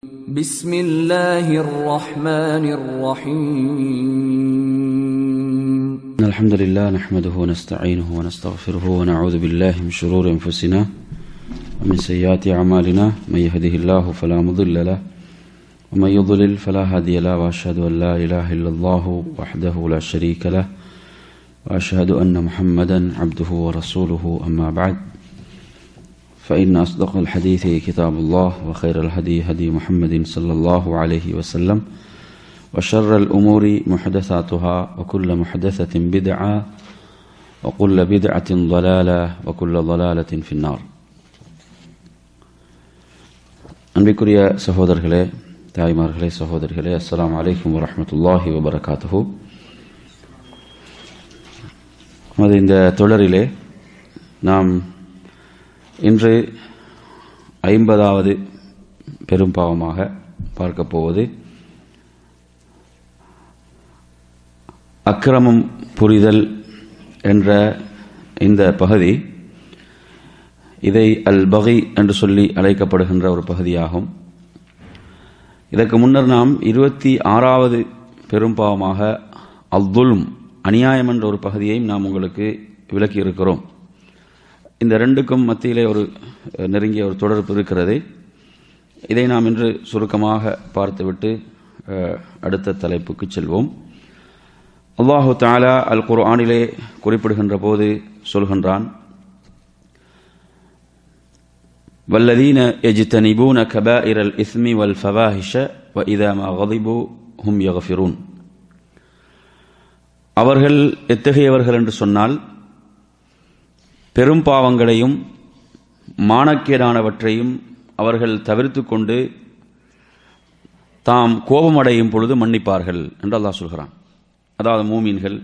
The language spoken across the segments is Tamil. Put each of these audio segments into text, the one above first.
بسم الله الرحمن الرحيم إن الحمد لله نحمده ونستعينه ونستغفره ونعوذ بالله من شرور أنفسنا ومن سيئات أعمالنا من يهده الله فلا مضل له ومن يضلل فلا هادي له وأشهد أن لا إله إلا الله وحده لا شريك له وأشهد أن محمدا عبده ورسوله أما بعد فإن أصدق الحديث كتاب الله وخير الهدي هدي محمد صلى الله عليه وسلم وشر الأمور محدثاتها وكل محدثة بدعة وكل بدعة ضلالة وكل ضلالة في النار அன்பிற்குரிய சகோதரர்களே தாய்மார்களே சகோதரிகளே அஸ்ஸலாமு அலைக்கும் வரஹ்மத்துல்லாஹி வபரகாத்துஹு நமது இந்த தொடரிலே நாம் இன்று ஐம்பதாவது பெரும் பாவமாக பார்க்கப் போவது அக்கிரமம் புரிதல் என்ற இந்த பகுதி இதை அல் பகை என்று சொல்லி அழைக்கப்படுகின்ற ஒரு பகுதியாகும் இதற்கு முன்னர் நாம் இருபத்தி ஆறாவது பெரும் பாவமாக அல்துல்ம் அநியாயம் என்ற ஒரு பகுதியையும் நாம் உங்களுக்கு விளக்கி இருக்கிறோம் இந்த ரெண்டுக்கும் மத்தியிலே ஒரு நெருங்கிய ஒரு தொடர்பு இருக்கிறது இதை நாம் இன்று சுருக்கமாக பார்த்துவிட்டு அடுத்த தலைப்புக்கு செல்வோம் அல்லாஹு தாலா அல் குர்ஆனிலே குறிப்பிடுகின்ற போது சொல்கின்றான் والذين يجتنبون كبائر الإثم والفواحش وإذا ما غضبوا هم يغفرون அவர்கள் எத்தகையவர்கள் என்று சொன்னால் பெரும் பாவங்களையும் மானக்கேடானவற்றையும் அவர்கள் தவிர்த்து கொண்டு தாம் கோபமடையும் பொழுது மன்னிப்பார்கள் என்று அல்லாஹ் சொல்கிறான் அதாவது மூமீன்கள்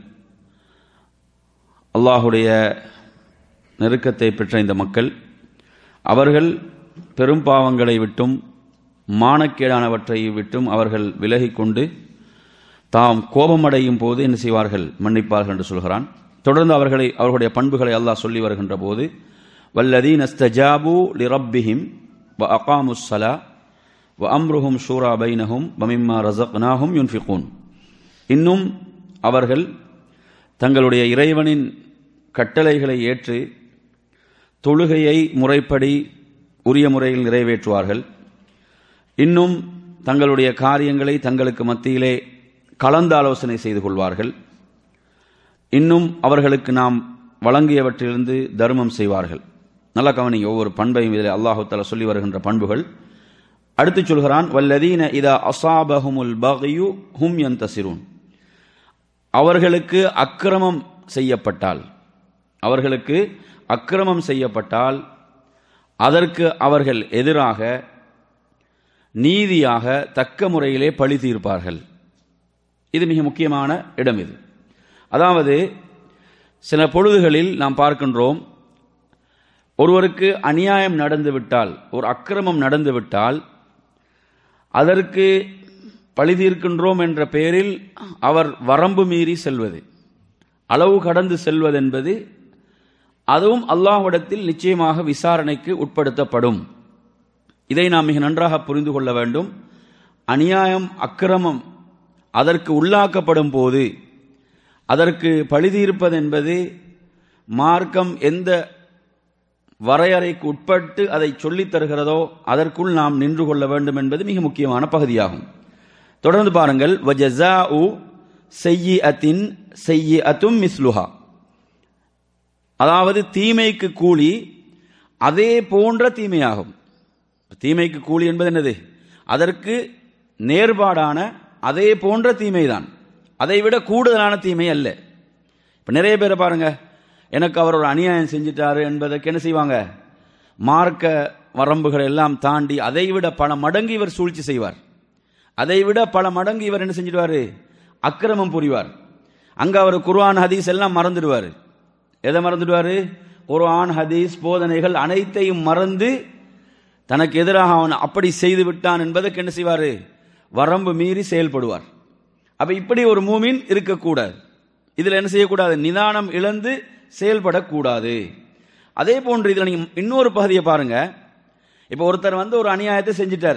அல்லாஹுடைய நெருக்கத்தை பெற்ற இந்த மக்கள் அவர்கள் பெரும் பாவங்களை விட்டும் மானக்கேடானவற்றை விட்டும் அவர்கள் விலகிக் கொண்டு தாம் கோபமடையும் போது என்ன செய்வார்கள் மன்னிப்பார்கள் என்று சொல்கிறான் தொடர்ந்து அவர்களை அவர்களுடைய பண்புகளை அல்லாஹ் சொல்லி வருகின்ற போது வல்லதீன் அஸ்தஜாபு லிரப்பிஹிம் வ அகாமுஸ்ஸலா வ அம்ருஹும் ஷூரா பைனஹும் வமிம்மா ரசக்னாஹும் யுன்ஃபிகூன் இன்னும் அவர்கள் தங்களுடைய இறைவனின் கட்டளைகளை ஏற்று தொழுகையை முறைப்படி உரிய முறையில் நிறைவேற்றுவார்கள் இன்னும் தங்களுடைய காரியங்களை தங்களுக்கு மத்தியிலே கலந்து ஆலோசனை செய்து கொள்வார்கள் இன்னும் அவர்களுக்கு நாம் வழங்கியவற்றிலிருந்து தர்மம் செய்வார்கள் நல்ல கவனிங்க ஒவ்வொரு பண்பையும் இதில் அல்லாஹு தலா சொல்லி வருகின்ற பண்புகள் அடுத்து சொல்கிறான் வல்லதீன இதா அசாபஹுமுல் பகையு ஹும் யந்தசிரூன் அவர்களுக்கு அக்கிரமம் செய்யப்பட்டால் அவர்களுக்கு அக்கிரமம் செய்யப்பட்டால் அதற்கு அவர்கள் எதிராக நீதியாக தக்க முறையிலே பழி தீர்ப்பார்கள் இது மிக முக்கியமான இடம் இது அதாவது சில பொழுதுகளில் நாம் பார்க்கின்றோம் ஒருவருக்கு அநியாயம் நடந்துவிட்டால் ஒரு அக்கிரமம் நடந்துவிட்டால் அதற்கு பழி தீர்க்கின்றோம் என்ற பெயரில் அவர் வரம்பு மீறி செல்வது அளவு கடந்து செல்வது என்பது அதுவும் அல்லாஹ்விடத்தில் நிச்சயமாக விசாரணைக்கு உட்படுத்தப்படும் இதை நாம் மிக நன்றாக புரிந்து கொள்ள வேண்டும் அநியாயம் அக்கிரமம் அதற்கு உள்ளாக்கப்படும் போது அதற்கு பழிதீர்ப்பது என்பது மார்க்கம் எந்த வரையறைக்கு உட்பட்டு அதை சொல்லித் தருகிறதோ அதற்குள் நாம் நின்று கொள்ள வேண்டும் என்பது மிக முக்கியமான பகுதியாகும் தொடர்ந்து பாருங்கள் வஜசா உ செய்யி அத்தின் செய்யி அத்தும் மிஸ்லுஹா அதாவது தீமைக்கு கூலி அதே போன்ற தீமையாகும் தீமைக்கு கூலி என்பது என்னது அதற்கு நேர்பாடான அதே போன்ற தீமைதான் அதை விட கூடுதலான தீமை அல்ல இப்போ நிறைய பேரை பாருங்க எனக்கு அவர் ஒரு அநியாயம் செஞ்சிட்டாரு என்பதற்கு என்ன செய்வாங்க மார்க்க வரம்புகளை எல்லாம் தாண்டி அதை விட பல மடங்கு இவர் சூழ்ச்சி செய்வார் அதை விட பல மடங்கு இவர் என்ன செஞ்சிடுவார் அக்கிரமம் புரிவார் அங்க அவர் குர்ஆன் ஹதீஸ் எல்லாம் மறந்துடுவார் எதை மறந்துடுவார் குர்ஆன் ஹதீஸ் போதனைகள் அனைத்தையும் மறந்து தனக்கு எதிராக அவன் அப்படி செய்து விட்டான் என்பதற்கு என்ன செய்வார் வரம்பு மீறி செயல்படுவார் அப்ப இப்படி ஒரு மூமின் இருக்கக்கூடாது இதுல என்ன செய்யக்கூடாது நிதானம் இழந்து செயல்படக்கூடாது அதே போன்று இதில் நீங்க இன்னொரு பகுதியை பாருங்க இப்போ ஒருத்தர் வந்து ஒரு அநியாயத்தை செஞ்சிட்டார்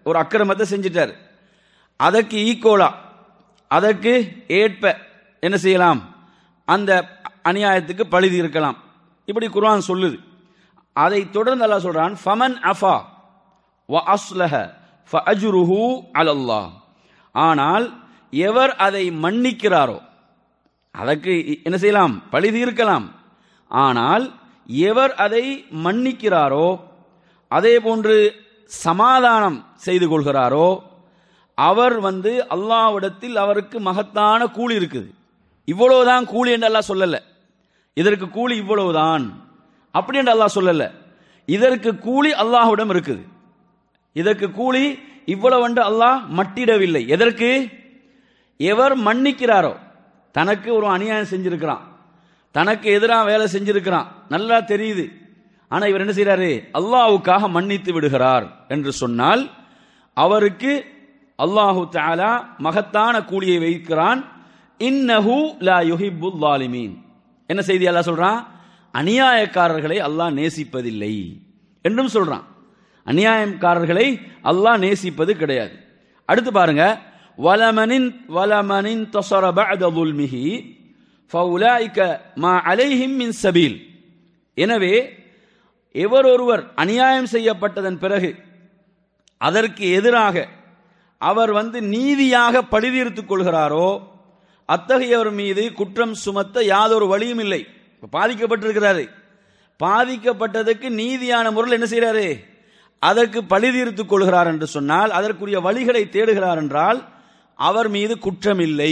ஒரு அக்கிரமத்தை செஞ்சிட்டார் அதற்கு ஈக்குவலா அதற்கு ஏற்ப என்ன செய்யலாம் அந்த அநியாயத்துக்கு பழுதி இருக்கலாம் இப்படி குர்ஆன் சொல்லுது அதை தொடர்ந்து அல்லாஹ் சொல்றான் ஃபமன் அஃபா வ அஸ்லஹ ஃபஅஜ்ருஹு அலல்லாஹ் ஆனால் எவர் அதை மன்னிக்கிறாரோ அதற்கு என்ன செய்யலாம் பழுதி இருக்கலாம் ஆனால் எவர் அதை மன்னிக்கிறாரோ அதே போன்று சமாதானம் செய்து கொள்கிறாரோ அவர் வந்து அல்லாஹ்விடத்தில் அவருக்கு மகத்தான கூலி இருக்குது இவ்வளவுதான் கூலி என்று அல்லாஹ் சொல்லல இதற்கு கூலி இவ்வளவுதான் அப்படி என்று அல்லாஹ் சொல்லல இதற்கு கூலி அல்லாஹ்விடம் இருக்குது இதற்கு கூலி இவ்வளவு என்று அல்லாஹ் மட்டிடவில்லை எதற்கு எவர் மன்னிக்கிறாரோ தனக்கு ஒரு அநியாயம் செஞ்சிருக்கிறான் தனக்கு எதிராக வேலை செஞ்சிருக்கிறான் நல்லா தெரியுது ஆனா இவர் என்ன செய்யறாரு அல்லாஹ்வுக்காக மன்னித்து விடுகிறார் என்று சொன்னால் அவருக்கு அல்லாஹு தஆலா மகத்தான கூலியை வைக்கிறான் இன்னஹு லா யுஹிப்புல் லாலிமீன் என்ன செய்தி அல்லாஹ் சொல்றான் அநியாயக்காரர்களை அல்லாஹ் நேசிப்பதில்லை என்றும் சொல்றான் அநியாயக்காரர்களை அல்லாஹ் நேசிப்பது கிடையாது அடுத்து பாருங்க வலமனின் வலமனின் தசர பஅத ظلمஹி ஃபவுலாயிக மா அலைஹிம் மின் சபீல் எனவே எவர் ஒருவர் அநியாயம் செய்யப்பட்டதன் பிறகு அதற்கு எதிராக அவர் வந்து நீதியாக பழிதீர்த்துக் கொள்கிறாரோ அத்தகையவர் மீது குற்றம் சுமத்த யாதொரு வழியும் இல்லை இப்ப பாதிக்கப்பட்டிருக்கிறாரு பாதிக்கப்பட்டதுக்கு நீதியான முறையில் என்ன செய்யறாரு அதற்கு பழிதீர்த்துக் கொள்கிறார் என்று சொன்னால் அதற்குரிய வழிகளை தேடுகிறார் என்றால் அவர் மீது குற்றம் இல்லை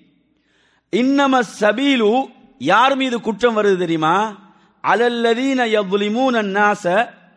இன்னம சபீலு யார் மீது குற்றம் வருது தெரியுமா அலல்லதீன யظ்லிமூன الناس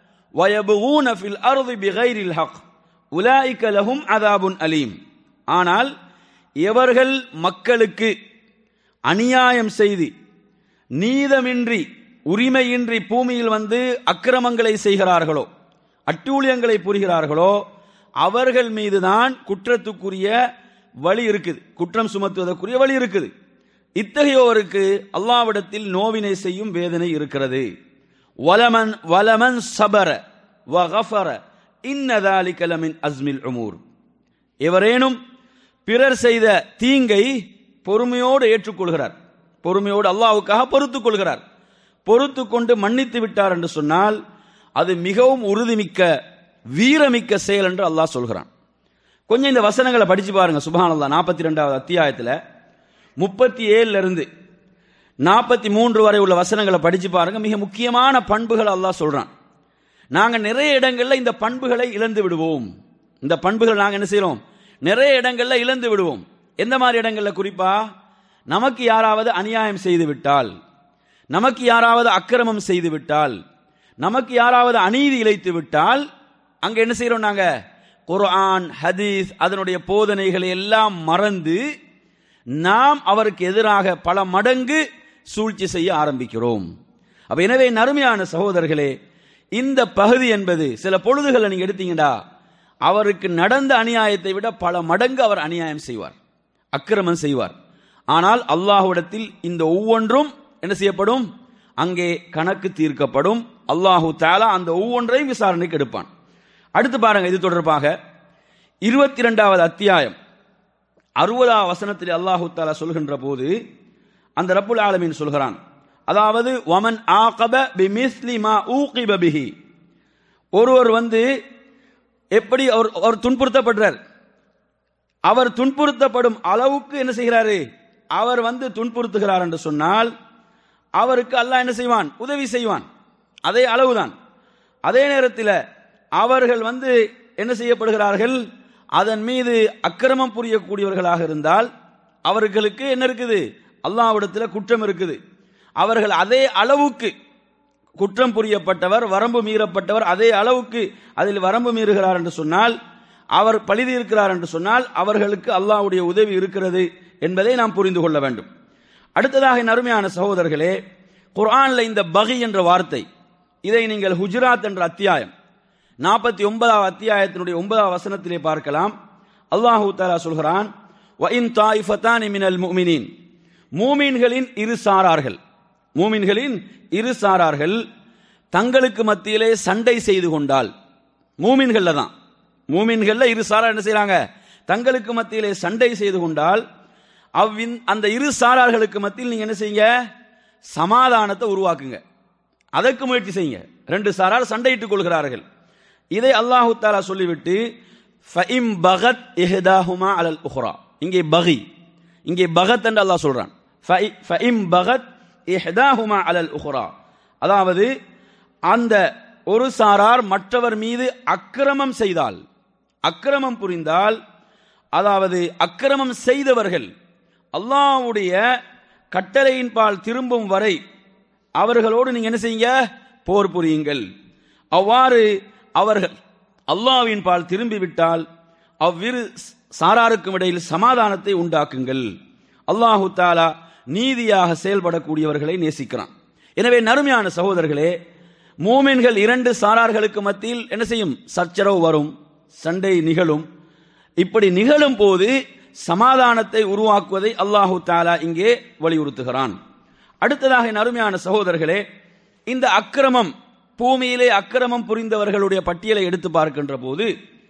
ويبغون في الارض بغير الحق உலாயிக்க லஹும் அதாபுன் அலீம் ஆனால் எவர்கள் மக்களுக்கு அநியாயம் செய்து நீதமின்றி உரிமையின்றி பூமியில் வந்து அக்கிரமங்களை செய்கிறார்களோ அட்டூழியங்களை புரிகிறார்களோ அவர்கள் மீதுதான் குற்றத்துக்குரிய வழி இருக்குது குற்றம் சுமத்துவதற்குரிய வழி இருக்குது இத்தகையோருக்கு அல்லாவிடத்தில் நோவினை செய்யும் வேதனை இருக்கிறது வலமன் வலமன் சபர வகஃபர இன்னதாலிக லமின் அஸ்மில் உமூர் எவரேனும் பிறர் செய்த தீங்கை பொறுமையோடு ஏற்றுக்கொள்கிறார் பொறுமையோடு அல்லாஹ்வுக்காக பொறுத்துக் கொள்கிறார் பொறுத்து கொண்டு மன்னித்து விட்டார் என்று சொன்னால் அது மிகவும் உறுதிமிக்க வீரமிக்க செயல் என்று அல்லாஹ் சொல்கிறான் கொஞ்சம் இந்த வசனங்களை படிச்சு பாருங்க சுபஹானல்லாஹ் நாற்பத்தி ரெண்டாவது அத்தியாயத்தில் முப்பத்தி ஏழுல இருந்து நாற்பத்தி மூன்று வரை உள்ள வசனங்களை படிச்சு பாருங்க மிக முக்கியமான பண்புகள் அல்லாஹ் சொல்றான் நாங்க நிறைய இடங்கள்ல இந்த பண்புகளை இழந்து விடுவோம் இந்த பண்புகள் நாங்க என்ன செய்யறோம் நிறைய இடங்கள்ல இழந்து விடுவோம் எந்த மாதிரி இடங்கள்ல குறிப்பா நமக்கு யாராவது அநியாயம் செய்து விட்டால் நமக்கு யாராவது அக்கிரமம் செய்து விட்டால் நமக்கு யாராவது அநீதி இழைத்து விட்டால் அங்க என்ன செய்யறோம் நாங்க குர்ஆன் ஹதீஸ் அதனுடைய போதனைகளை எல்லாம் மறந்து நாம் அவருக்கு எதிராக பல மடங்கு சூழ்ச்சி செய்ய ஆரம்பிக்கிறோம் அப்ப எனவே நறுமையான சகோதரர்களே இந்த பகுதி என்பது சில பொழுதுகளை நீங்க எடுத்தீங்கடா அவருக்கு நடந்த அநியாயத்தை விட பல மடங்கு அவர் அநியாயம் செய்வார் அக்கிரமம் செய்வார் ஆனால் அல்லாஹ்விடத்தில் இந்த ஒவ்வொன்றும் என்ன செய்யப்படும் அங்கே கணக்கு தீர்க்கப்படும் அல்லாஹு தாலா அந்த ஒவ்வொன்றையும் விசாரணைக்கு எடுப்பான் அடுத்து பாருங்க இது தொடர்பாக இருபத்தி இரண்டாவது அத்தியாயம் அறுபதாவது வசனத்தில் அல்லாஹு தாலா சொல்கின்ற போது அந்த ரப்புல் ஆலமீன் சொல்கிறான் அதாவது வமன் ஆகப பிமிஸ்லி மா ஊகிப பிஹி ஒருவர் வந்து எப்படி அவர் அவர் துன்புறுத்தப்படுறார் அவர் துன்புறுத்தப்படும் அளவுக்கு என்ன செய்கிறாரு அவர் வந்து துன்புறுத்துகிறார் என்று சொன்னால் அவருக்கு அல்லாஹ் என்ன செய்வான் உதவி செய்வான் அதே அளவுதான் அதே நேரத்தில் அவர்கள் வந்து என்ன செய்யப்படுகிறார்கள் அதன் மீது அக்கிரமம் புரியக்கூடியவர்களாக இருந்தால் அவர்களுக்கு என்ன இருக்குது அல்லாஹ்விடத்தில் குற்றம் இருக்குது அவர்கள் அதே அளவுக்கு குற்றம் புரியப்பட்டவர் வரம்பு மீறப்பட்டவர் அதே அளவுக்கு அதில் வரம்பு மீறுகிறார் என்று சொன்னால் அவர் பழிதி இருக்கிறார் என்று சொன்னால் அவர்களுக்கு அல்லாஹ்வுடைய உதவி இருக்கிறது என்பதை நாம் புரிந்து கொள்ள வேண்டும் அடுத்ததாக என் அருமையான சகோதரர்களே குர்ஆன்ல இந்த பகி என்ற வார்த்தை இதை நீங்கள் ஹுஜராத் என்ற அத்தியாயம் நாற்பத்தி ஒன்பதாவது அத்தியாயத்தினுடைய ஒன்பதாவது வசனத்திலே பார்க்கலாம் அல்லாஹு தாலா சொல்கிறான் வஇன் தாயிஃபத்தானி மினல் முஃமினீன் மூமின்களின் இரு சாரார்கள் மூமின்களின் இரு சாரார்கள் தங்களுக்கு மத்தியிலே சண்டை செய்து கொண்டால் மூமின்கள்ல தான் மூமின்கள்ல இரு சாரார் என்ன செய்றாங்க தங்களுக்கு மத்தியிலே சண்டை செய்து கொண்டால் அவ்வின் அந்த இரு சாரார்களுக்கு மத்தியில் நீங்க என்ன செய்யுங்க சமாதானத்தை உருவாக்குங்க அதற்கு முயற்சி செய்யுங்க ரெண்டு சாரார் சண்டையிட்டுக் கொள்கிறார்கள் இதை அல்லாஹு தாலா சொல்லிவிட்டு ஃபஇம் பகத் இஹ்தாஹுமா அலல் உஹ்ரா இங்கே பகி இங்கே பகத் என்று அல்லாஹ் சொல்றான் ஃபஇ- ஃபஇம் பகத் இஹ்தாஹுமா அலல் உஹ்ரா அதாவது அந்த ஒரு சாரார் மற்றவர் மீது அக்கிரமம் செய்தால் அக்கிரமம் புரிந்தால் அதாவது அக்கிரமம் செய்தவர்கள் அல்லாஹ்வுடைய கட்டளையின் பால் திரும்பும் வரை அவர்களோடு நீங்க என்ன செய்யுங்க போர் புரியுங்கள் அவ்வாறு அவர்கள் அல்லாஹ்வின் பால் திரும்பி விட்டால் அவ்விரு சாராருக்கும் இடையில் சமாதானத்தை உண்டாக்குங்கள் அல்லாஹு தாலா நீதியாக செயல்படக்கூடியவர்களை நேசிக்கிறான் எனவே நறுமையான சகோதரர்களே மூமின்கள் இரண்டு சாரார்களுக்கு மத்தியில் என்ன செய்யும் சச்சரவு வரும் சண்டை நிகழும் இப்படி நிகழும் போது சமாதானத்தை உருவாக்குவதை அல்லாஹு தாலா இங்கே வலியுறுத்துகிறான் அடுத்ததாக என் அருமையான சகோதரர்களே இந்த அக்கிரமம் பூமியிலே அக்கிரமம் புரிந்தவர்களுடைய பட்டியலை எடுத்து பார்க்கின்ற போது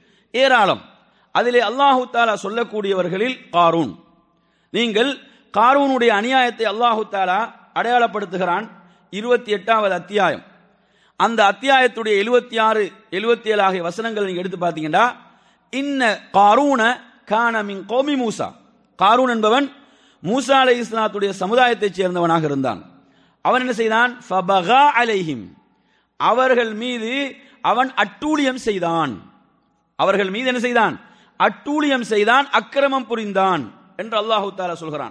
ஏராளம் அதிலே அல்லாஹு தாலா சொல்லக்கூடியவர்களில் காரூன் நீங்கள் காரூனுடைய அநியாயத்தை அல்லாஹு தாலா அடையாளப்படுத்துகிறான் இருபத்தி எட்டாவது அத்தியாயம் அந்த அத்தியாயத்துடைய எழுபத்தி ஆறு எழுபத்தி ஏழு ஆகிய வசனங்கள் நீங்க எடுத்து பார்த்தீங்கன்னா இன்ன காரூன கானமின் கோமி மூசா காரூன் என்பவன் மூசா அலை இஸ்லாத்துடைய சமுதாயத்தைச் சேர்ந்தவனாக இருந்தான் அவன் என்ன செய்தான் ஃபபகா அலைஹிம் அவர்கள் மீது அவன் அட்டூழியம் செய்தான் அவர்கள் மீது என்ன செய்தான் அட்டூழியம் செய்தான் அக்கிரமம் புரிந்தான் என்று அல்லாஹு தாலா சொல்கிறான்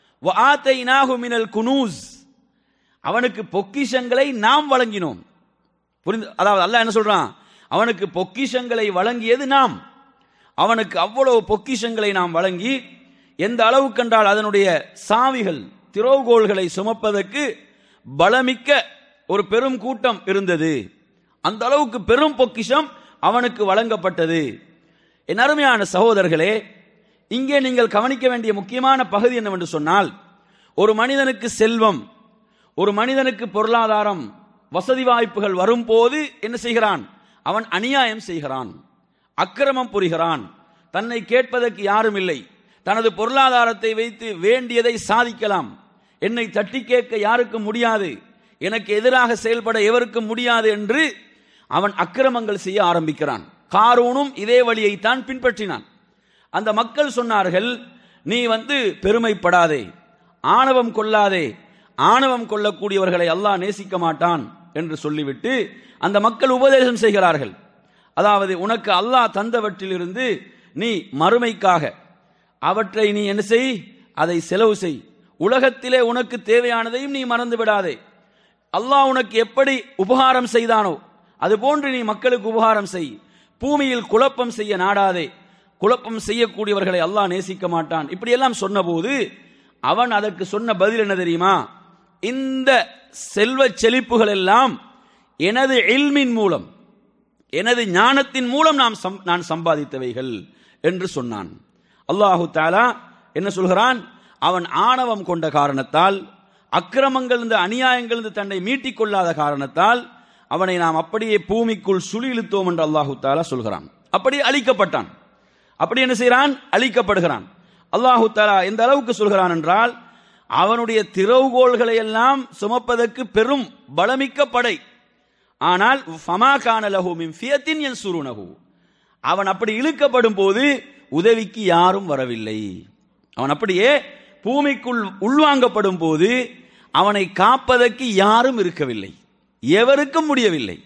வஆத்தைனாஹு மினல் குனூஸ் அவனுக்கு பொக்கிஷங்களை நாம் வழங்கினோம் புரிந்து அதாவது அல்லாஹ் என்ன சொல்றான் அவனுக்கு பொக்கிஷங்களை வழங்கியது நாம் அவனுக்கு அவ்வளவு பொக்கிஷங்களை நாம் வழங்கி எந்த அளவு கண்டால் அதனுடைய சாவிகள் திரோகோள்களை சுமப்பதற்கு பலமிக்க ஒரு பெரும் கூட்டம் இருந்தது அந்த அளவுக்கு பெரும் பொக்கிஷம் அவனுக்கு வழங்கப்பட்டது என் அருமையான சகோதரர்களே இங்கே நீங்கள் கவனிக்க வேண்டிய முக்கியமான பகுதி என்னவென்று சொன்னால் ஒரு மனிதனுக்கு செல்வம் ஒரு மனிதனுக்கு பொருளாதாரம் வசதி வாய்ப்புகள் வரும்போது என்ன செய்கிறான் அவன் அநியாயம் செய்கிறான் அக்கிரமம் புரிகிறான் தன்னை கேட்பதற்கு யாரும் இல்லை தனது பொருளாதாரத்தை வைத்து வேண்டியதை சாதிக்கலாம் என்னை தட்டி கேட்க யாருக்கும் முடியாது எனக்கு எதிராக செயல்பட எவருக்கும் முடியாது என்று அவன் அக்கிரமங்கள் செய்ய ஆரம்பிக்கிறான் காரூனும் இதே வழியைத்தான் பின்பற்றினான் அந்த மக்கள் சொன்னார்கள் நீ வந்து பெருமைப்படாதே ஆணவம் கொள்ளாதே ஆணவம் கொள்ளக்கூடியவர்களை அல்லாஹ் நேசிக்க மாட்டான் என்று சொல்லிவிட்டு அந்த மக்கள் உபதேசம் செய்கிறார்கள் அதாவது உனக்கு அல்லாஹ் தந்தவற்றிலிருந்து நீ மறுமைக்காக அவற்றை நீ என்ன செய் அதை செலவு செய் உலகத்திலே உனக்கு தேவையானதையும் நீ மறந்து விடாதே அல்லாஹ் உனக்கு எப்படி உபகாரம் செய்தானோ அதுபோன்று நீ மக்களுக்கு உபகாரம் செய் பூமியில் குழப்பம் செய்ய நாடாதே குழப்பம் செய்யக்கூடியவர்களை அல்லாஹ் நேசிக்க மாட்டான் இப்படியெல்லாம் சொன்னபோது அவன் அதற்கு சொன்ன பதில் என்ன தெரியுமா இந்த செல்வ செழிப்புகள் எல்லாம் எனது இல்மின் மூலம் எனது ஞானத்தின் மூலம் நாம் சம்- நான் சம்பாதித்தவைகள் என்று சொன்னான் அல்லாஹு தாலா என்ன சொல்கிறான் அவன் ஆணவம் கொண்ட காரணத்தால் அக்கிரமங்கள் இந்த அநியாயங்கள் இருந்து தன்னை மீட்டிக் கொள்ளாத காரணத்தால் அவனை நாம் அப்படியே பூமிக்குள் சுழி இழுத்தோம் என்று அல்லாஹு தாலா சொல்கிறான் அப்படி அழிக்கப்பட்டான் அப்படி என்ன செய்கிறான் அழிக்கப்படுகிறான் அல்லாஹு தாலா எந்த அளவுக்கு சொல்கிறான் என்றால் அவனுடைய திறவுகோள்களை எல்லாம் சுமப்பதற்கு பெரும் பலமிக்க படை ஆனால் ஃபமா கான லஹு மின் ஃபியத்தின் யன்சுருனஹு அவன் அப்படி இழுக்கப்படும் போது உதவிக்கு யாரும் வரவில்லை அவன் அப்படியே பூமிக்குள் உள்வாங்கப்படும் போது அவனை காப்பதற்கு யாரும் இருக்கவில்லை எவருக்கும் முடியவில்லை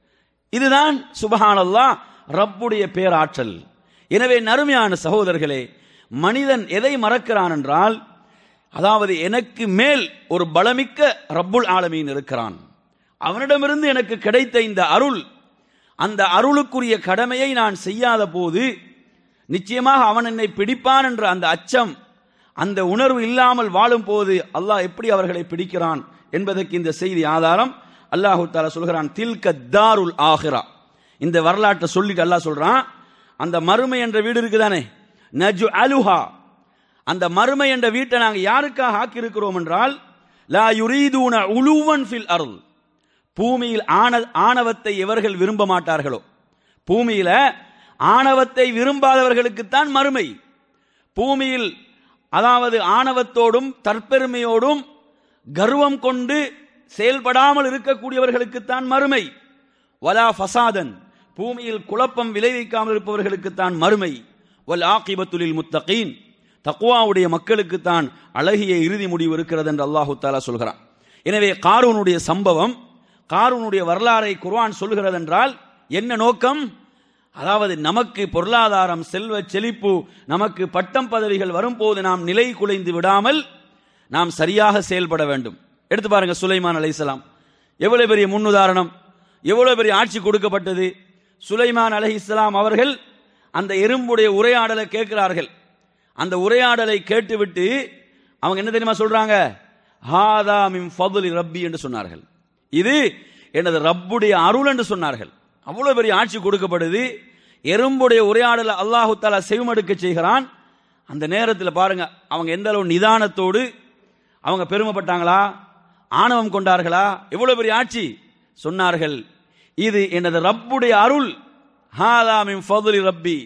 இதுதான் சுபஹானல்லாஹ் ரப்புடைய பேராற்றல் எனவே நறுமையான சகோதரர்களே மனிதன் எதை மறக்கிறான் என்றால் அதாவது எனக்கு மேல் ஒரு பலமிக்க ரப்புல் ஆலமீன் இருக்கிறான் அவனிடமிருந்து எனக்கு கிடைத்த இந்த அருள் அந்த அருளுக்குரிய கடமையை நான் செய்யாத போது நிச்சயமாக அவன் என்னை பிடிப்பான் என்ற அந்த அச்சம் அந்த உணர்வு இல்லாமல் வாழும் போது அல்லாஹ் எப்படி அவர்களை பிடிக்கிறான் என்பதற்கு இந்த செய்தி ஆதாரம் அல்லாஹு தாலா சொல்கிறான் தில்க தாருல் ஆஹிரா இந்த வரலாற்றை சொல்லிட்டு அல்லாஹ் சொல்றான் அந்த மறுமை என்ற வீடு இருக்குதானே நஜு அலுஹா அந்த மறுமை என்ற வீட்டை நாங்கள் யாருக்காக ஆக்கியிருக்கிறோம் என்றால் லா யுரீதூன உலுவன் ஃபில் அருள் பூமியில் ஆன ஆணவத்தை எவர்கள் விரும்ப மாட்டார்களோ பூமியில ஆணவத்தை விரும்பாதவர்களுக்குத்தான் மறுமை பூமியில் அதாவது ஆணவத்தோடும் தற்பெருமையோடும் கர்வம் கொண்டு செயல்படாமல் இருக்கக்கூடியவர்களுக்குத்தான் மறுமை வலா ஃபசாதன் பூமியில் குழப்பம் விளைவிக்காமல் இருப்பவர்களுக்குத்தான் மறுமை வல் ஆகிபத்துலில் முத்தகீன் தக்குவாவுடைய மக்களுக்குத்தான் அழகிய இறுதி முடிவு இருக்கிறது என்று அல்லாஹு தாலா சொல்கிறான் எனவே காரூனுடைய சம்பவம் காரூனுடைய வரலாறை குர்ஆன் சொல்கிறது என்றால் என்ன நோக்கம் அதாவது நமக்கு பொருளாதாரம் செல்வ செழிப்பு நமக்கு பட்டம் பதவிகள் வரும்போது நாம் நிலை குலைந்து விடாமல் நாம் சரியாக செயல்பட வேண்டும் எடுத்து பாருங்க சுலைமான் அலைஹிஸ்ஸலாம் எவ்வளவு பெரிய முன்னுதாரணம் எவ்வளவு பெரிய ஆட்சி கொடுக்கப்பட்டது சுலைமான் அலைஹிஸ்ஸலாம் அவர்கள் அந்த எறும்புடைய உரையாடலை கேட்கிறார்கள் அந்த உரையாடலை கேட்டுவிட்டு அவங்க என்ன தெரியுமா சொல்றாங்க ஹாதா மின் ஃபதுலி ரப்பி என்று சொன்னார்கள் இது எனது ரப்புடைய அருள் என்று சொன்னார்கள் அவ்வளவு பெரிய ஆட்சி கொடுக்கப்படுது எறும்புடைய உரையாடலை அல்லாஹு தாலா செவிமடுக்க செய்கிறான் அந்த நேரத்தில் பாருங்க அவங்க எந்த அளவு நிதானத்தோடு அவங்க பெருமைப்பட்டாங்களா ஆணவம் கொண்டார்களா எவ்வளவு பெரிய ஆட்சி சொன்னார்கள் இது எனது ரப்புடைய அருள் ஹாதா மின் ஃபதுலி ரப்பி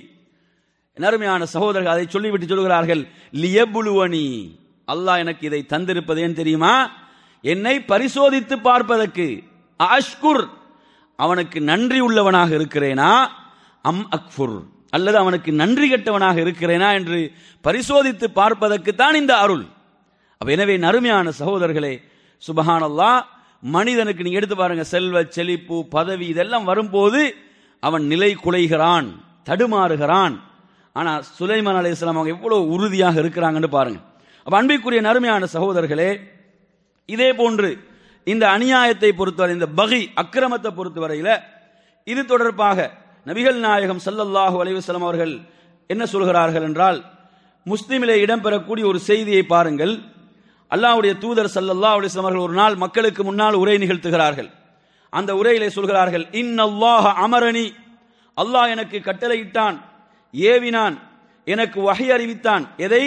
நறுமையான சகோதரர்கள் அதை சொல்லிவிட்டு சொல்கிறார்கள் லியபுலுவனி அல்லாஹ் எனக்கு இதை தந்திருப்பது ஏன் தெரியுமா என்னை பரிசோதித்து பார்ப்பதற்கு அஷ்குர் அவனுக்கு நன்றி உள்ளவனாக இருக்கிறேனா அம் அக்ஃபுர் அல்லது அவனுக்கு நன்றி கெட்டவனாக இருக்கிறேனா என்று பரிசோதித்து பார்ப்பதற்கு தான் இந்த அருள் அப்ப எனவே நறுமையான சகோதரர்களே சுபஹானல்லா மனிதனுக்கு நீங்க எடுத்து பாருங்க செல்வ செழிப்பு பதவி இதெல்லாம் வரும்போது அவன் நிலை குலைகிறான் தடுமாறுகிறான் ஆனா சுலைமான் அலைஹிஸ்ஸலாம் அவங்க எவ்வளவு உறுதியாக இருக்கிறாங்கன்னு பாருங்க அப்ப அன்பிற்குரிய நறுமையான சகோதரர்களே இதே போன்று இந்த அநியாயத்தை பொறுத்தவரை இந்த பகி அக்கிரமத்தை பொறுத்தவரையில இது தொடர்பாக நபிகள் நாயகம் ஸல்லல்லாஹு அலைஹி வஸல்லம் அவர்கள் என்ன சொல்கிறார்கள் என்றால் முஸ்லிமிலே இடம்பெறக்கூடிய ஒரு செய்தியை பாருங்கள் அல்லாஹ்வுடைய தூதர் ஸல்லல்லாஹு அலைஹி வஸல்லம் அவர்கள் ஒரு நாள் மக்களுக்கு முன்னால் உரை நிகழ்த்துகிறார்கள் அந்த உரையிலே சொல்கிறார்கள் இன்னல்லாஹ அமரணி அல்லாஹ் எனக்கு கட்டளையிட்டான் ஏவினான் எனக்கு வகை அறிவித்தான் எதை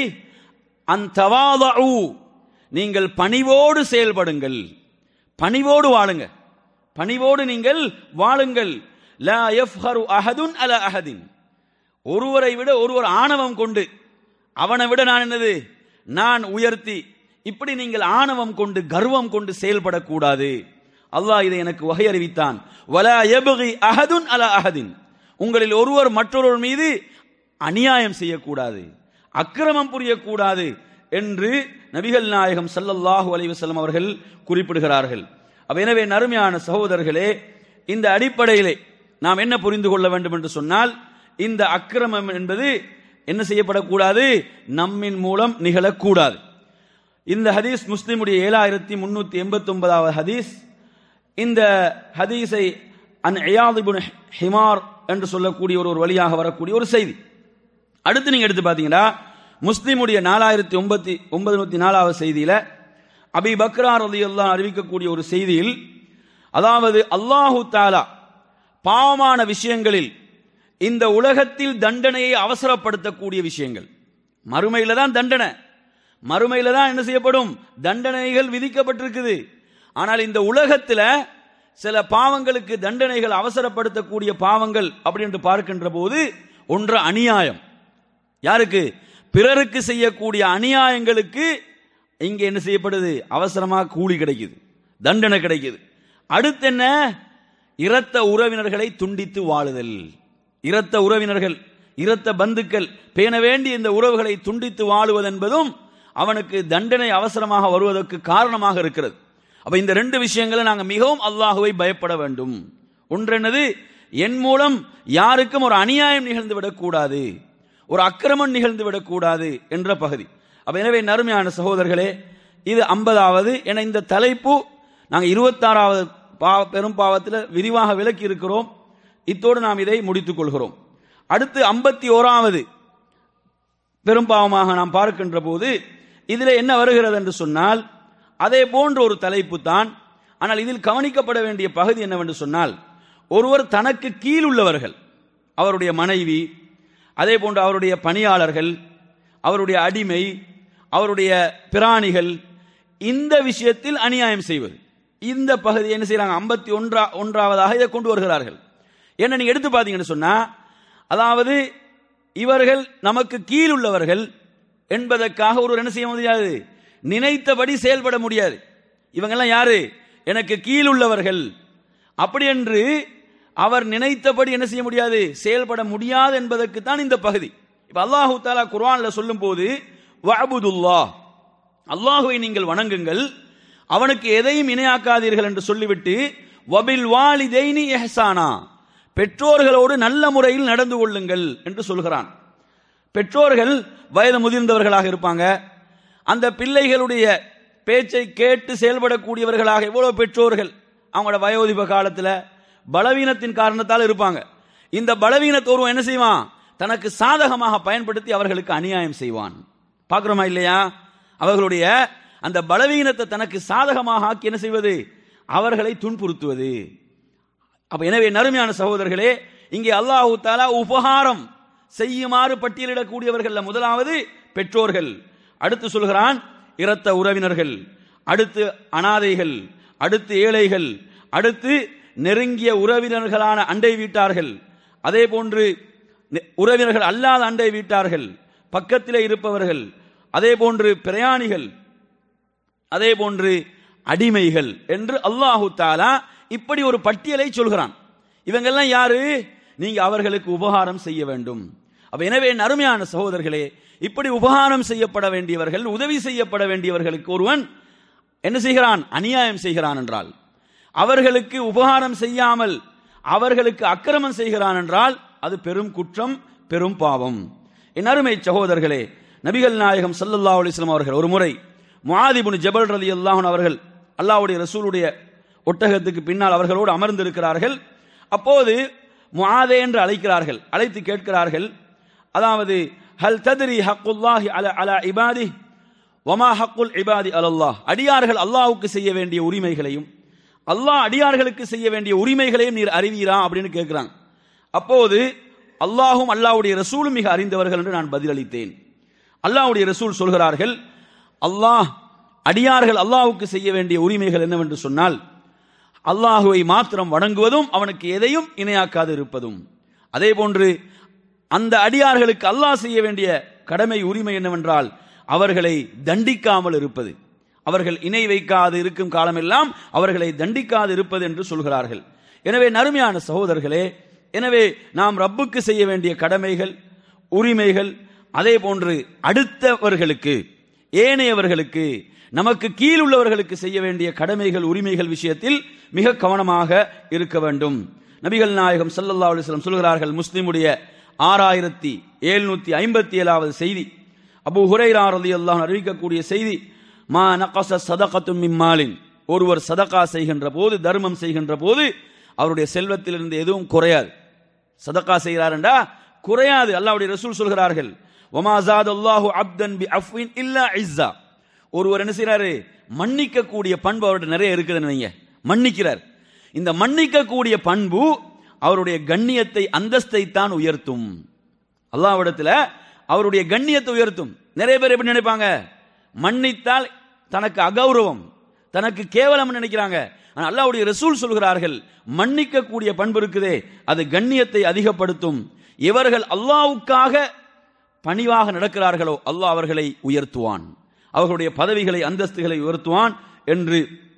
அந்தவாதூ நீங்கள் பணிவோடு செயல்படுங்கள் பணிவோடு வாழுங்க பணிவோடு நீங்கள் வாழுங்கள் லா யஃப்ஹரு அஹதுன் அல அஹதின் ஒருவரை விட ஒருவர் ஆணவம் கொண்டு அவனை விட நான் என்னது நான் உயர்த்தி இப்படி நீங்கள் ஆணவம் கொண்டு கர்வம் கொண்டு செயல்படக்கூடாது அல்லாஹ் இதை எனக்கு வகை அறிவித்தான் வலா யபகி அஹதுன் அல அஹதின் உங்களில் ஒருவர் மற்றொருவர் மீது அநியாயம் செய்யக்கூடாது அக்கிரமம் புரியக்கூடாது என்று நபிகள் நாயகம் ஸல்லல்லாஹு அலைஹி வஸல்லம் அவர்கள் குறிப்பிடுகிறார்கள் அப்ப எனவே நறுமையான சகோதரர்களே இந்த அடிப்படையிலே நாம் என்ன புரிந்து கொள்ள வேண்டும் என்று சொன்னால் இந்த அக்கிரமம் என்பது என்ன செய்யப்படக்கூடாது நம்மின் மூலம் நிகழக்கூடாது இந்த ஹதீஸ் முஸ்லிமுடைய ஏழாயிரத்தி முன்னூத்தி எண்பத்தி ஒன்பதாவது ஹதீஸ் இந்த ஹதீஸை அன் இயாதிபுன் ஹிமார் என்று சொல்லக்கூடிய ஒரு ஒரு வழியாக வரக்கூடிய ஒரு செய்தி அடுத்து நீங்க எடுத்து பாத்தீங்கன்னா முஸ்லிமுடைய நாலாயிரத்தி ஒன்பத்தி ஒன்பது நூத்தி நாலாவது செய்தியில அபி பக்ரா ரலியல்லாஹு அறிவிக்கக்கூடிய ஒரு செய்தியில் அதாவது அல்லாஹு தாலா பாவமான விஷயங்களில் இந்த உலகத்தில் தண்டனையை அவசரப்படுத்தக்கூடிய விஷயங்கள் மறுமையில தான் தண்டனை மறுமையில தான் என்ன செய்யப்படும் தண்டனைகள் விதிக்கப்பட்டிருக்குது ஆனால் இந்த உலகத்துல சில பாவங்களுக்கு தண்டனைகள் அவசரப்படுத்தக்கூடிய பாவங்கள் அப்படி என்று பார்க்கின்ற போது ஒன்று அநியாயம் யாருக்கு பிறருக்கு செய்யக்கூடிய அநியாயங்களுக்கு இங்க என்ன செய்யப்படுது அவசரமா கூலி கிடைக்குது தண்டனை கிடைக்குது அடுத்து என்ன இரத்த உறவினர்களை துண்டித்து வாழுதல் இரத்த உறவினர்கள் இரத்த பந்துக்கள் பேண வேண்டிய இந்த உறவுகளை துண்டித்து வாழுவது என்பதும் அவனுக்கு தண்டனை அவசரமாக வருவதற்கு காரணமாக இருக்கிறது அப்ப இந்த ரெண்டு விஷயங்களை நாங்கள் மிகவும் அல்லாஹுவை பயப்பட வேண்டும் ஒன்று என்னது என் மூலம் யாருக்கும் ஒரு அநியாயம் நிகழ்ந்து விடக்கூடாது ஒரு அக்கிரமம் நிகழ்ந்து விடக்கூடாது என்ற பகுதி அப்ப எனவே நறுமையான சகோதரர்களே இது ஐம்பதாவது என இந்த தலைப்பு நாங்கள் இருபத்தாறாவது பாவ பெரும் பாவத்தில் விரிவாக விளக்கி இருக்கிறோம் இத்தோடு நாம் இதை முடித்துக் கொள்கிறோம் அடுத்து ஐம்பத்தி ஓராவது பெரும் பாவமாக நாம் பார்க்கின்ற போது இதில் என்ன வருகிறது என்று சொன்னால் அதே போன்ற ஒரு தலைப்பு தான் ஆனால் இதில் கவனிக்கப்பட வேண்டிய பகுதி என்னவென்று சொன்னால் ஒருவர் தனக்கு கீழ் உள்ளவர்கள் அவருடைய மனைவி அதே போன்று அவருடைய பணியாளர்கள் அவருடைய அடிமை அவருடைய பிராணிகள் இந்த விஷயத்தில் அநியாயம் செய்வது இந்த பகுதி என்ன செய்யறாங்க ஐம்பத்தி ஒன்றா ஒன்றாவதாக இதை கொண்டு வருகிறார்கள் என்ன நீங்க எடுத்து பார்த்தீங்கன்னு சொன்னா அதாவது இவர்கள் நமக்கு கீழ் உள்ளவர்கள் என்பதற்காக ஒருவர் என்ன செய்ய முடியாது நினைத்தபடி செயல்பட முடியாது இவங்கெல்லாம் யாரு எனக்கு கீழ் உள்ளவர்கள் அப்படி என்று அவர் நினைத்தபடி என்ன செய்ய முடியாது செயல்பட முடியாது என்பதற்கு தான் இந்த பகுதி இப்ப அல்லாஹு தாலா குர்ஆன்ல சொல்லும் போது வஅபுதுல்லா அல்லாஹுவை நீங்கள் வணங்குங்கள் அவனுக்கு எதையும் இணையாக்காதீர்கள் என்று சொல்லிவிட்டு வபில் வாலிதைனி எஹ்சானா பெற்றோர்களோடு நல்ல முறையில் நடந்து கொள்ளுங்கள் என்று சொல்கிறான் பெற்றோர்கள் வயது முதிர்ந்தவர்களாக இருப்பாங்க அந்த பிள்ளைகளுடைய பேச்சை கேட்டு செயல்படக்கூடியவர்களாக எவ்வளவு பெற்றோர்கள் அவங்களோட வயோதிப காலத்துல பலவீனத்தின் காரணத்தால் இருப்பாங்க இந்த பலவீனத்தோர்வம் என்ன செய்வான் தனக்கு சாதகமாக பயன்படுத்தி அவர்களுக்கு அநியாயம் செய்வான் பார்க்கிறோமா இல்லையா அவர்களுடைய அந்த பலவீனத்தை தனக்கு சாதகமாக ஆக்கி என்ன செய்வது அவர்களை துன்புறுத்துவது அப்ப எனவே நறுமையான சகோதரர்களே இங்கே அல்லாஹு தாலா உபகாரம் செய்யுமாறு பட்டியலிடக்கூடியவர்கள் முதலாவது பெற்றோர்கள் அடுத்து சொல்கிறான் இரத்த உறவினர்கள் அடுத்து அனாதைகள் அடுத்து ஏழைகள் அடுத்து நெருங்கிய உறவினர்களான அண்டை வீட்டார்கள் அதே போன்று நெ- உறவினர்கள் அல்லாத அண்டை வீட்டார்கள் பக்கத்திலே இருப்பவர்கள் அதே போன்று பிரயாணிகள் அதே போன்று அடிமைகள் என்று அல்லாஹு தாலா இப்படி ஒரு பட்டியலை சொல்கிறான் இவங்கெல்லாம் யாரு நீங்க அவர்களுக்கு உபகாரம் செய்ய வேண்டும் அப்ப எனவே என் அருமையான சகோதரர்களே இப்படி உபகாரம் செய்யப்பட வேண்டியவர்கள் உதவி செய்யப்பட வேண்டியவர்களுக்கு ஒருவன் என்ன செய்கிறான் அநியாயம் செய்கிறான் என்றால் அவர்களுக்கு உபகாரம் செய்யாமல் அவர்களுக்கு அக்கிரமம் செய்கிறான் என்றால் அது பெரும் குற்றம் பெரும் பாவம் என் அருமை சகோதரர்களே நபிகள் நாயகம் ஸல்லல்லாஹு அலைஹி வஸல்லம் அவர்கள் ஒரு முறை முஆதிபுன் ஜபல் ரலியல்லாஹு அன்ஹு அவர்கள் அல்லாஹ்வுடைய ரசூலுடைய ஒட்டகத்துக்கு பின்னால் அவர்களோடு அமர்ந்திருக்கிறார்கள் அப்போது முஆதே என்று அழைக்கிறார்கள் அழைத்து கேட்கிறார்கள் அதாவது ஹல் தத்ரி ஹக்குல்லாஹி அல அலா இபாதி வமா ஹக்குல் இபாதி அலல்லாஹ் அடியார்கள் அல்லாஹ்வுக்கு செய்ய வேண்டிய உரிமைகளையும் அல்லாஹ் அடியார்களுக்கு செய்ய வேண்டிய உரிமைகளையும் நீர் அறிவீரா அப்படின்னு கேட்கிறாங்க அப்போது அல்லாஹும் அல்லாஹ்வுடைய ரசூலும் மிக அறிந்தவர்கள் என்று நான் பதிலளித்தேன் அல்லாஹ்வுடைய ரசூல் சொல்கிறார்கள் அல்லாஹ் அடியார்கள் அல்லாஹ்வுக்கு செய்ய வேண்டிய உரிமைகள் என்னவென்று சொன்னால் அல்லாஹுவை மாத்திரம் வணங்குவதும் அவனுக்கு எதையும் இணையாக்காது இருப்பதும் அதே போன்று அந்த அடியார்களுக்கு அல்லாஹ் செய்ய வேண்டிய கடமை உரிமை என்னவென்றால் அவர்களை தண்டிக்காமல் இருப்பது அவர்கள் இணை வைக்காது இருக்கும் காலமெல்லாம் அவர்களை தண்டிக்காது இருப்பது என்று சொல்கிறார்கள் எனவே நறுமையான சகோதரர்களே எனவே நாம் ரப்புக்கு செய்ய வேண்டிய கடமைகள் உரிமைகள் அதே போன்று அடுத்தவர்களுக்கு ஏனையவர்களுக்கு நமக்கு கீழ் உள்ளவர்களுக்கு செய்ய வேண்டிய கடமைகள் உரிமைகள் விஷயத்தில் மிக கவனமாக இருக்க வேண்டும் நபிகள் நாயகம் ஸல்லல்லாஹு அலைஹி வஸல்லம் சொல்கிறார்கள் முஸ்லிமுடைய ஆறாயிரத்தி எழுநூத்தி ஐம்பத்தி ஏழாவது செய்தி அபு ஹுரைரா ரலியல்லாஹு அன்ஹு அறிவிக்கக்கூடிய செய்தி மா நகச சதகத்தும் மிம்மாலின் ஒருவர் சதகா செய்கின்ற போது தர்மம் செய்கின்ற போது அவருடைய செல்வத்திலிருந்து எதுவும் குறையாது சதகா செய்கிறாருண்டா குறையாது அல்லாஹ்வுடைய ரசூல் சொல்கிறார்கள் ஒமா ஜாத் அல்லாஹு அப்தன் பி அஃபின் இல்லா இஸ்ஸா ஒருவர் என்ன செய்றாரு மன்னிக்க கூடிய பண்பு அவர்கிட்ட நிறைய இருக்குதுன்னு வைங்க மன்னிக்கிறார் இந்த மன்னிக்க கூடிய பண்பு அவருடைய கண்ணியத்தை அந்தஸ்தை தான் உயர்த்தும் அல்லாஹ்விடத்துல அவருடைய கண்ணியத்தை உயர்த்தும் நிறைய பேர் எப்படி நினைப்பாங்க மன்னித்தால் தனக்கு அகௌரவம் தனக்கு கேவலம் நினைக்கிறாங்க ஆனா அல்லாஹ்வுடைய ரசூல் சொல்கிறார்கள் மன்னிக்க கூடிய பண்பு இருக்குதே அது கண்ணியத்தை அதிகப்படுத்தும் இவர்கள் அல்லாஹ்வுக்காக பணிவாக நடக்கிறார்களோ அல்லாஹ் அவர்களை உயர்த்துவான் அவர்களுடைய பதவிகளை அந்தஸ்துகளை உயர்த்துவான் என்று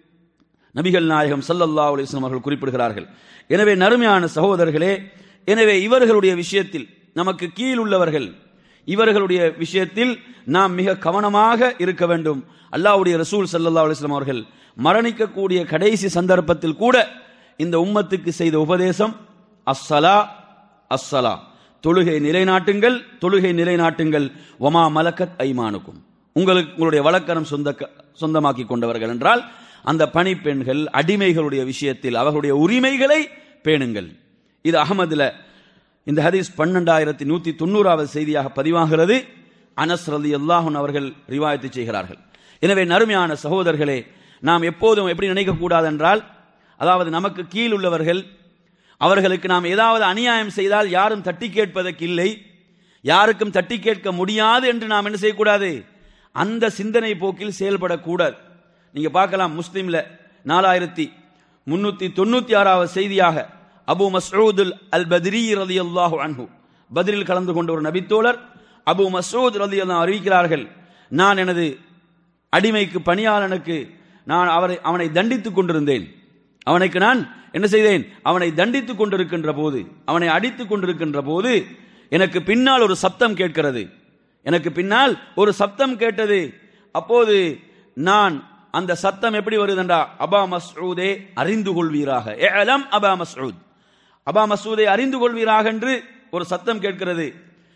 நபிகள் நாயகம் ஸல்லல்லாஹு அலைஹி வஸல்லம் அவர்கள் குறிப்பிடுகிறார்கள் எனவே நறுமையான சகோதரர்களே எனவே இவர்களுடைய விஷயத்தில் நமக்கு கீழ் உள்ளவர்கள் இவர்களுடைய விஷயத்தில் நாம் மிக கவனமாக இருக்க வேண்டும் அல்லாஹ்வுடைய ரசூல் ஸல்லல்லாஹு அலைஹி வஸல்லம் அவர்கள் மரணிக்கக்கூடிய கடைசி சந்தர்ப்பத்தில் கூட இந்த உம்மத்துக்கு செய்த உபதேசம் அஸ்ஸலா அஸ்ஸலா தொழுகை நிலைநாட்டுங்கள் தொழுகை நிலைநாட்டுங்கள் ஒமா மலக்கத் ஐமானுக்கும் உங்களுக்கு உங்களுடைய வழக்கரம் சொந்த சொந்தமாக்கி கொண்டவர்கள் என்றால் அந்த பணிப்பெண்கள் அடிமைகளுடைய விஷயத்தில் அவர்களுடைய உரிமைகளை பேணுங்கள் இது அகமதுல இந்த ஹதீஸ் பன்னெண்டாயிரத்தி நூத்தி தொண்ணூறாவது செய்தியாக பதிவாகிறது அனஸ் ரலி அல்லாஹன் அவர்கள் ரிவாயத்து செய்கிறார்கள் எனவே நறுமையான சகோதரர்களே நாம் எப்போதும் எப்படி நினைக்கக்கூடாது என்றால் அதாவது நமக்கு கீழ் உள்ளவர்கள் அவர்களுக்கு நாம் ஏதாவது அநியாயம் செய்தால் யாரும் தட்டி கேட்பதற்கு இல்லை யாருக்கும் தட்டி கேட்க முடியாது என்று நாம் என்ன செய்யக்கூடாது அந்த சிந்தனை போக்கில் செயல்படக்கூடாது நீங்க பார்க்கலாம் முஸ்லீம்ல நாலாயிரத்தி முன்னூத்தி தொண்ணூத்தி ஆறாவது செய்தியாக அபு மஸ்ஊதுல் அல் பத்ரி ரலியல்லாஹு அன்ஹு பதிலில் கலந்து கொண்ட ஒரு நபித்தோழர் அபு மசூத் ரலியல்லாஹு அறிவிக்கிறார்கள் நான் எனது அடிமைக்கு பணியாளனுக்கு நான் அவரை அவனை தண்டித்துக் கொண்டிருந்தேன் அவனுக்கு நான் என்ன செய்தேன் அவனை தண்டித்துக் கொண்டிருக்கின்ற போது அவனை அடித்துக் கொண்டிருக்கின்ற போது எனக்கு பின்னால் ஒரு சப்தம் கேட்கிறது எனக்கு பின்னால் ஒரு சப்தம் கேட்டது அப்போது நான் அந்த சத்தம் எப்படி வருதுன்றா அபா மஸ்ஊதே அறிந்து கொள்வீராக ஏலம் அபா மஸ்ஊத் அபா மசூதை அறிந்து கொள்வீராக என்று ஒரு சத்தம் கேட்கிறது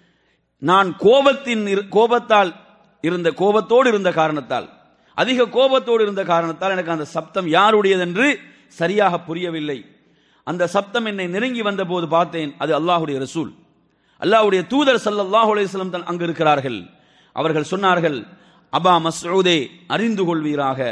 நான் கோபத்தின் இரு- கோபத்தால் இருந்த கோபத்தோடு இருந்த காரணத்தால் அதிக கோபத்தோடு இருந்த காரணத்தால் எனக்கு அந்த சப்தம் யாருடையதென்று சரியாக புரியவில்லை அந்த சப்தம் என்னை நெருங்கி வந்தபோது பார்த்தேன் அது அல்லாஹ்வுடைய ரசூல் அல்லாஹ்வுடைய தூதர் ஸல்லல்லாஹு அலைஹி வஸல்லம் தான் அங்கு இருக்கிறார்கள் அவர்கள் சொன்னார்கள் அபா மஸ்ஊதே அறிந்து கொள்வீராக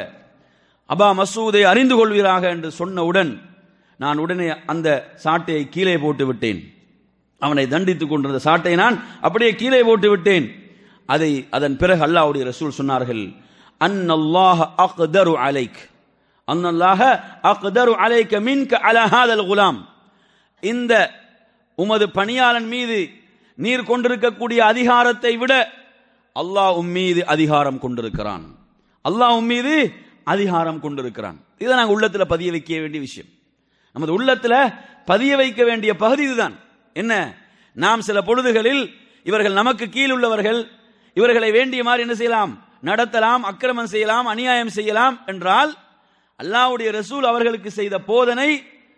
அபா மசூதை அறிந்து கொள்வீராக என்று சொன்னவுடன் நான் உடனே அந்த சாட்டையை கீழே போட்டு விட்டேன் அவனை தண்டித்துக் கொண்டிருந்த சாட்டை நான் அப்படியே கீழே போட்டு விட்டேன் அதை அதன் பிறகு அல்லாஹ்வுடைய ரசூல் சொன்னார்கள் அன்னல்லாஹ அக்தரு அலைக் அன்னல்லாஹ அக்தரு அலைக்க மின்க அலா ஹாதல் குலாம் இந்த உமது பணியாளன் மீது நீர் கொண்டிருக்கக்கூடிய அதிகாரத்தை விட அல்லாஹ் உம் மீது அதிகாரம் கொண்டிருக்கிறான் அல்லாஹ் உம் மீது அதிகாரம் கொண்டிருக்கிறான் இதை நாங்கள் உள்ளத்துல பதிய வைக்க வேண்டிய விஷயம் நமது உள்ளத்துல பதிய வைக்க வேண்டிய பகுதி இதுதான் என்ன நாம் சில பொழுதுகளில் இவர்கள் நமக்கு கீழ் உள்ளவர்கள் இவர்களை வேண்டிய மாதிரி என்ன செய்யலாம் நடத்தலாம் அக்கிரமம் செய்யலாம் அநியாயம் செய்யலாம் என்றால் அல்லாஹ்வுடைய ரசூல் அவர்களுக்கு செய்த போதனை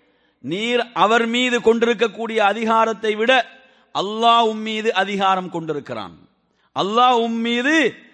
நீர் அவர் மீது கொண்டிருக்கக்கூடிய அதிகாரத்தை விட அல்லாஹ் உம் மீது அதிகாரம் கொண்டிருக்கிறான் அல்லாஹ் உம் மீது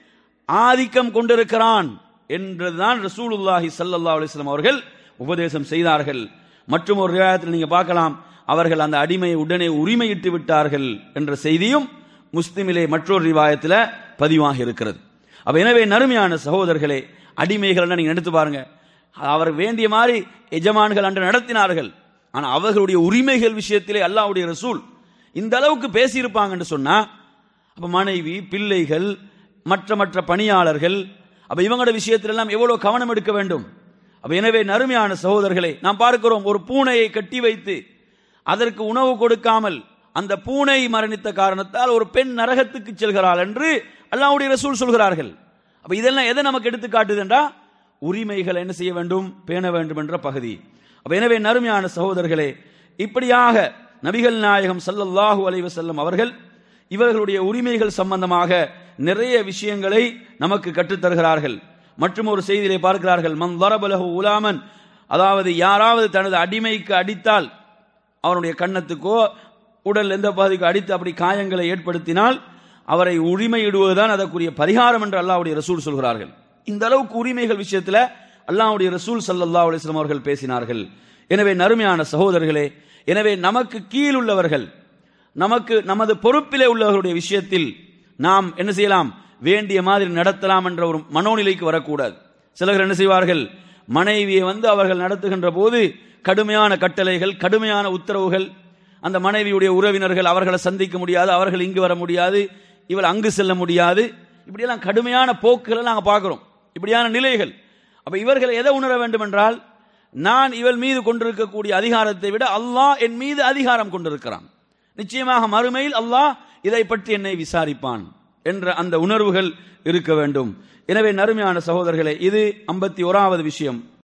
ஆதிக்கம் கொண்டிருக்கிறான் என்றுதான் ரசூலுல்லாஹி ஸல்லல்லாஹு அலைஹி வஸல்லம் அவர்கள் உபதேசம் செய்தார்கள் மற்றும் ஒரு ரிவாயத்தில் நீங்க பார்க்கலாம் அவர்கள் அந்த அடிமையை உடனே உரிமையிட்டு விட்டார்கள் என்ற செய்தியும் முஸ்லிமிலே மற்றொரு ரிவாயத்தில் பதிவாகி இருக்கிறது அப்ப எனவே நறுமையான சகோதரர்களே அடிமைகள் நீங்க எடுத்து பாருங்க அவர் வேண்டிய மாதிரி எஜமான்கள் அன்று நடத்தினார்கள் ஆனா அவர்களுடைய உரிமைகள் விஷயத்திலே அல்லாஹ்வுடைய ரசூல் இந்த அளவுக்கு பேசியிருப்பாங்கன்னு சொன்னா அப்ப மனைவி பிள்ளைகள் மற்ற மற்ற பணியாளர்கள் அப்ப இவங்களோட விஷயத்துல எல்லாம் எவ்வளவு கவனம் எடுக்க வேண்டும் அப்ப எனவே நறுமையான சகோதரர்களே நாம் பார்க்கிறோம் ஒரு பூனையை கட்டி வைத்து அதற்கு உணவு கொடுக்காமல் அந்த பூனை மரணித்த காரணத்தால் ஒரு பெண் நரகத்துக்கு செல்கிறாள் என்று அல்லாஹ்வுடைய ரசூல் சொல்கிறார்கள் அப்ப இதெல்லாம் எதை நமக்கு எடுத்து காட்டுதுன்றா உரிமைகளை என்ன செய்ய வேண்டும் பேண வேண்டும் என்ற பகுதி அப்ப எனவே நறுமையான சகோதரர்களே இப்படியாக நபிகள் நாயகம் ஸல்லல்லாஹு அலைஹி வஸல்லம் அவர்கள் இவர்களுடைய உரிமைகள் சம்பந்தமாக நிறைய விஷயங்களை நமக்கு கற்றுத் தருகிறார்கள் மற்றும் ஒரு செய்தியிலே பார்க்கிறார்கள் மன் தரபலஹு உலாமன் அதாவது யாராவது தனது அடிமைக்கு அடித்தால் அவனுடைய கன்னத்துக்கோ உடல் எந்த பகுதிக்கு அடித்து அப்படி காயங்களை ஏற்படுத்தினால் அவரை உரிமையிடுவதுதான் அதற்குரிய பரிகாரம் என்று அல்லாஹ்வுடைய ரசூல் சொல்கிறார்கள் இந்த அளவுக்கு உரிமைகள் விஷயத்துல அல்லாஹ்வுடைய ரசூல் ஸல்லல்லாஹு அலைஹி வஸல்லம் அவர்கள் பேசினார்கள் எனவே நறுமையான சகோதரர்களே எனவே நமக்கு கீழ் உள்ளவர்கள் நமக்கு நமது பொறுப்பிலே உள்ளவர்களுடைய விஷயத்தில் நாம் என்ன செய்யலாம் வேண்டிய மாதிரி நடத்தலாம் என்ற ஒரு மனோநிலைக்கு வரக்கூடாது சிலர் என்ன செய்வார்கள் மனைவியை வந்து அவர்கள் நடத்துகின்ற போது கடுமையான கட்டளைகள் கடுமையான உத்தரவுகள் அந்த மனைவியுடைய உறவினர்கள் அவர்களை சந்திக்க முடியாது அவர்கள் இங்கு வர முடியாது இவள் அங்கு செல்ல முடியாது இப்படியெல்லாம் கடுமையான போக்குகளை நாங்கள் பார்க்கிறோம் இப்படியான நிலைகள் அப்ப இவர்கள் எதை உணர வேண்டும் என்றால் நான் இவள் மீது கொண்டிருக்கக்கூடிய அதிகாரத்தை விட அல்லாஹ் என் மீது அதிகாரம் கொண்டிருக்கிறான் நிச்சயமாக மறுமையில் அல்லாஹ் இதை பற்றி என்னை விசாரிப்பான் என்ற அந்த உணர்வுகள் இருக்க வேண்டும் எனவே நறுமையான சகோதரர்களே இது ஐம்பத்தி ஓராவது விஷயம்